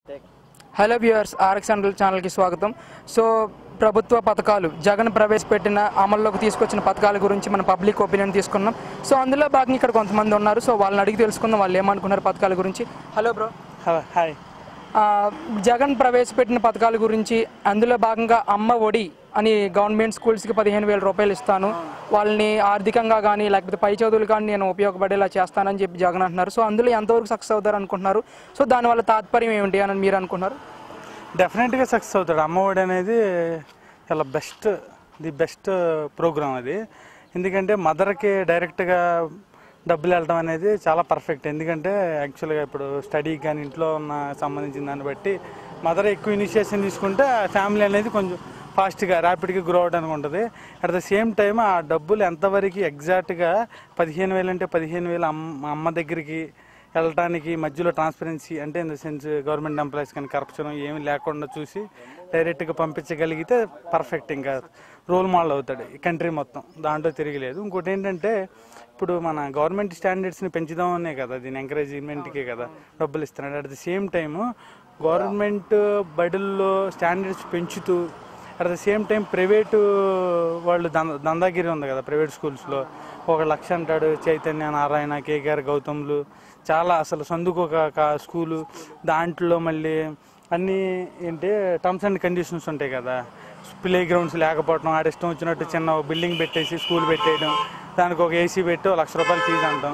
Hello viewers RX hundred ఛానల్కి స్వాగతం so ప్రభుత్వ పథకాలు జగన్ ప్రవేశపెట్టిన అమల్లోకి తీసుకొచ్చిన పథకాల గురించి మన పబ్లిక్ ఒపీనియన్ తీసుకున్నాం సో అందులో భాగంగా ఇక్కడ కొంతమంది ఉన్నారు సో వాళ్ళని అడిగి తెలుసుకుందాం వాళ్ళు ఏమనుకున్నారు పథకాల గురించి హలో బ్రో హాయ్ ఆ, జగన్ ప్రవేశపెట్టిన పథకాల గురించి అందులో భాగంగా అమ్మ ఒడి అని గవర్నమెంట్ స్కూల్స్కి పదిహేను వేల రూపాయలు ఇస్తాను వాళ్ళని ఆర్థికంగా కానీ లేకపోతే పై చదువులు కానీ నేను ఉపయోగపడేలా చేస్తానని చెప్పి జగన్ అంటున్నారు సో అందులో ఎంతవరకు సక్సెస్ అవుతారు అనుకుంటున్నారు సో దానివల్ల తాత్పర్యం ఏమిటి అని మీరు అనుకుంటున్నారు డెఫినెట్గా సక్సెస్ అవుతాడు అమ్మఒడి అనేది చాలా బెస్ట్ ది బెస్ట్ ప్రోగ్రామ్ అది ఎందుకంటే మదర్కి డైరెక్ట్గా డబ్బులు వెళ్ళడం అనేది చాలా పర్ఫెక్ట్ ఎందుకంటే యాక్చువల్గా ఇప్పుడు స్టడీకి కానీ ఇంట్లో ఉన్న సంబంధించిన దాన్ని బట్టి మదర్ ఎక్కువ ఇనిషియేషన్ తీసుకుంటే ఫ్యామిలీ అనేది కొంచెం ఫాస్ట్గా ర్యాపిడ్గా గ్రో అవడానికి ఉంటుంది అట్ ద సేమ్ టైం ఆ డబ్బులు ఎంతవరకు ఎగ్జాక్ట్గా పదిహేను వేలు అంటే పదిహేను వేలు అమ్మ అమ్మ దగ్గరికి వెళ్ళటానికి మధ్యలో ట్రాన్స్పరెన్సీ అంటే in the sense government employees కానీ కరప్షన్ ఏమీ లేకుండా చూసి డైరెక్ట్గా పంపించగలిగితే పర్ఫెక్ట్ ఇంకా రోల్ మోడల్ అవుతాడు ఈ కంట్రీ మొత్తం దాంట్లో తిరగలేదు ఇంకోటి ఏంటంటే ఇప్పుడు మన గవర్నమెంట్ స్టాండర్డ్స్ని పెంచుదామనే కదా దీని ఎంకరేజ్మెంట్కే కదా డబ్బులు ఇస్తున్నాడు at the same time government బడుల్లో స్టాండర్డ్స్ పెంచుతూ అట్ ద సేమ్ టైం ప్రైవేటు వాళ్ళు దంద దందాగిరి ఉంది కదా ప్రైవేట్ స్కూల్స్లో ఒక లక్ష అంటాడు చైతన్య నారాయణ కేకేఆర్ గౌతమ్లు చాలా అసలు సందుకు ఒక ఒక స్కూలు దాంట్లో మళ్ళీ అన్నీ ఏంటి టర్మ్స్ అండ్ కండిషన్స్ ఉంటాయి కదా ప్లే గ్రౌండ్స్ లేకపోవడం ఆడ ఇష్టం వచ్చినట్టు చిన్న బిల్డింగ్ పెట్టేసి స్కూల్ పెట్టేయడం దానికి ఒక ఏసీ పెట్టి ఒక లక్ష రూపాయలు ఫీజు అంటాం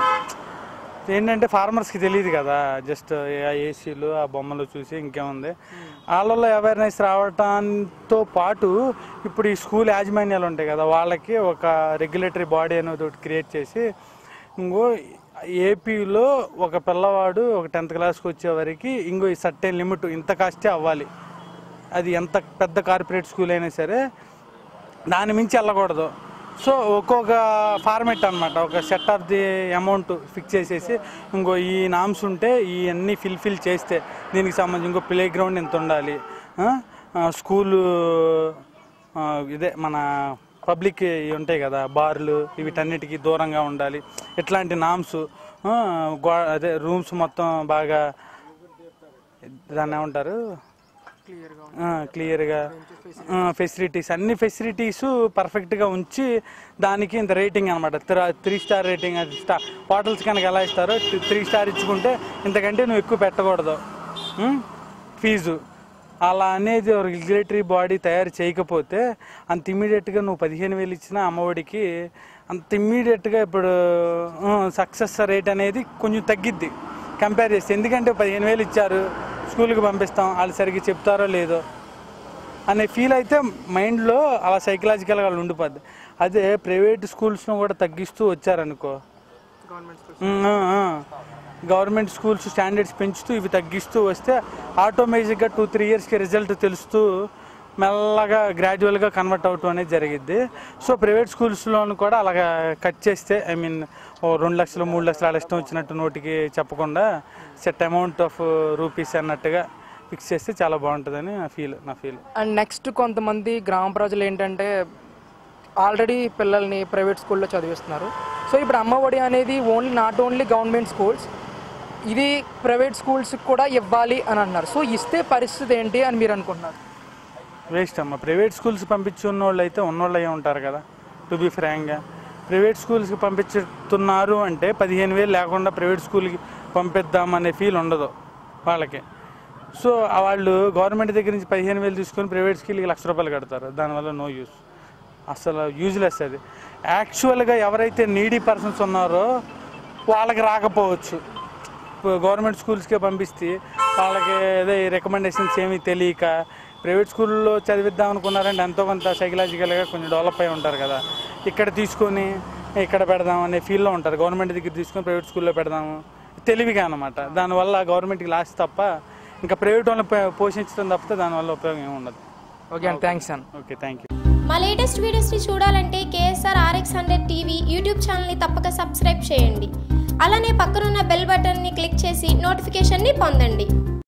ఏంటంటే ఫార్మర్స్కి తెలియదు కదా జస్ట్ ఆ ఏసీలు ఆ బొమ్మలు చూసి ఇంకేముంది వాళ్ళలో అవేర్నెస్ రావడంతో పాటు ఇప్పుడు ఈ స్కూల్ యాజమాన్యాలు ఉంటాయి కదా వాళ్ళకి ఒక రెగ్యులేటరీ బాడీ అనేది ఒకటి క్రియేట్ చేసి ఇంకో ఏపీలో ఒక పిల్లవాడు ఒక టెన్త్ క్లాస్కి వచ్చే వరకు ఇంకో ఈ సర్టెన్ లిమిట్ ఇంత కాస్టే అవ్వాలి అది ఎంత పెద్ద కార్పొరేట్ స్కూల్ అయినా సరే దాని మించి వెళ్ళకూడదు సో ఒక్కొక్క ఫార్మెట్ అనమాట ఒక set of the amount fix చేసేసి ఇంకో ఈ నామ్స్ ఉంటే ఈ అన్నీ ఫిల్ఫిల్ చేస్తే దీనికి సంబంధించి ఇంకో ప్లే గ్రౌండ్ ఎంత ఉండాలి ఆ? ఆ, స్కూలు ఆ, ఇదే మన పబ్లిక్ ఇవి ఉంటాయి కదా బార్లు వీటన్నిటికీ దూరంగా ఉండాలి ఇట్లాంటి నామ్స్ గో అదే రూమ్స్ మొత్తం బాగా దాన్ని ఏమంటారు క్లియర్గా ఫెసిలిటీస్ అన్ని ఫెసిలిటీస్ పర్ఫెక్ట్గా ఉంచి దానికి ఇంత రేటింగ్ అనమాట త్రీ స్టార్ రేటింగ్ అది స్టార్ హోటల్స్ కనుక ఎలా ఇస్తారో త్రీ స్టార్ ఇచ్చుకుంటే ఇంతకంటే నువ్వు ఎక్కువ పెట్టకూడదు ఉం? ఫీజు అలా అనేది రెగ్యులేటరీ బాడీ తయారు చేయకపోతే అంత ఇమీడియట్గా నువ్వు పదిహేను వేలు ఇచ్చిన అమ్మఒడికి అంత ఇమ్మీడియట్గా ఇప్పుడు సక్సెస్ రేట్ అనేది కొంచెం తగ్గిద్ది కంపేర్ చేస్తే ఎందుకంటే పదిహేను వేలు ఇచ్చారు స్కూల్కి పంపిస్తాం వాళ్ళు సరిగ్గా చెప్తారో లేదో అనే ఫీల్ అయితే మైండ్లో అలా సైకలాజికల్గా వాళ్ళు ఉండిపోద్ది అదే ప్రైవేట్ స్కూల్స్ను కూడా తగ్గిస్తూ వచ్చారనుకో ఉమ్, ఆ, ఆ. గవర్నమెంట్ స్కూల్స్ స్టాండర్డ్స్ పెంచుతూ ఇవి తగ్గిస్తూ వస్తే ఆటోమేటిక్గా టూ త్రీ ఇయర్స్కి రిజల్ట్ తెలుస్తూ మెల్లగా గ్రాడ్యువల్గా కన్వర్ట్ అవటం అనేది జరిగిద్ది సో ప్రైవేట్ స్కూల్స్లోను కూడా అలాగా కట్ చేస్తే ఐ మీన్ ఓ రెండు లక్షలు మూడు లక్షలు అలా ఇష్టం వచ్చినట్టు నోటికి చెప్పకుండా సెట్ అమౌంట్ ఆఫ్ రూపీస్ అన్నట్టుగా ఫిక్స్ చేస్తే చాలా బాగుంటుందని నా ఫీల్ నా ఫీల్ అండ్ నెక్స్ట్ కొంతమంది గ్రామ ప్రజలు ఏంటంటే ఆల్రెడీ పిల్లల్ని ప్రైవేట్ స్కూల్లో చదివిస్తున్నారు సో ఇప్పుడు అమ్మఒడి అనేది only not only government schools ఇది ప్రైవేట్ స్కూల్స్కి కూడా ఇవ్వాలి అని అంటున్నారు సో ఇస్తే పరిస్థితి ఏంటి అని మీరు అనుకుంటున్నారు వేస్ట్ అమ్మ ప్రైవేట్ స్కూల్స్ పంపించున్న వాళ్ళు అయితే ఉన్నోళ్ళు అయ్యి ఉంటారు కదా టు బి ఫ్రాంక్గా ప్రైవేట్ స్కూల్స్కి పంపించుతున్నారు అంటే పదిహేను వేలు లేకుండా ప్రైవేట్ స్కూల్కి పంపిద్దామనే ఫీల్ ఉండదు వాళ్ళకి సో ఆ వాళ్ళు గవర్నమెంట్ దగ్గర నుంచి పదిహేను వేలు తీసుకొని ప్రైవేట్ స్కూల్కి లక్ష రూపాయలు కడతారు దానివల్ల నో యూస్ అసలు యూజ్లెస్ అది యాక్చువల్గా ఎవరైతే నీడీ పర్సన్స్ ఉన్నారో వాళ్ళకి రాకపోవచ్చు ఇప్పుడు గవర్నమెంట్ స్కూల్స్కే పంపిస్తే వాళ్ళకి అదే రికమెండేషన్స్ ఏమీ తెలియక ప్రైవేట్ స్కూల్లో చదివిద్దాం అనుకున్నారంటే ఎంతో కొంత సైకలాజికల్గా కొంచెం డెవలప్ అయి ఉంటారు కదా ఇక్కడ తీసుకొని ఇక్కడ పెడదాం అనే ఫీల్లో ఉంటారు గవర్నమెంట్ దగ్గర తీసుకొని ప్రైవేట్ స్కూల్లో పెడదాము తెలివిగా అనమాట దానివల్ల గవర్నమెంట్కి లాస్ తప్ప ఇంకా ప్రైవేట్ వాళ్ళని పో- పోషించడం తప్పితే దానివల్ల ఉపయోగం ఏమి ఉండదు ఓకే అండి థ్యాంక్స్ అన్న ఓకే థ్యాంక్ యూ మా లేటెస్ట్ వీడియోస్ని చూడాలంటే KSR RX hundred TV YouTube ఛానల్ని తప్పక సబ్స్క్రైబ్ చేయండి అలానే పక్కనున్న బెల్ బటన్ని క్లిక్ చేసి నోటిఫికేషన్ని పొందండి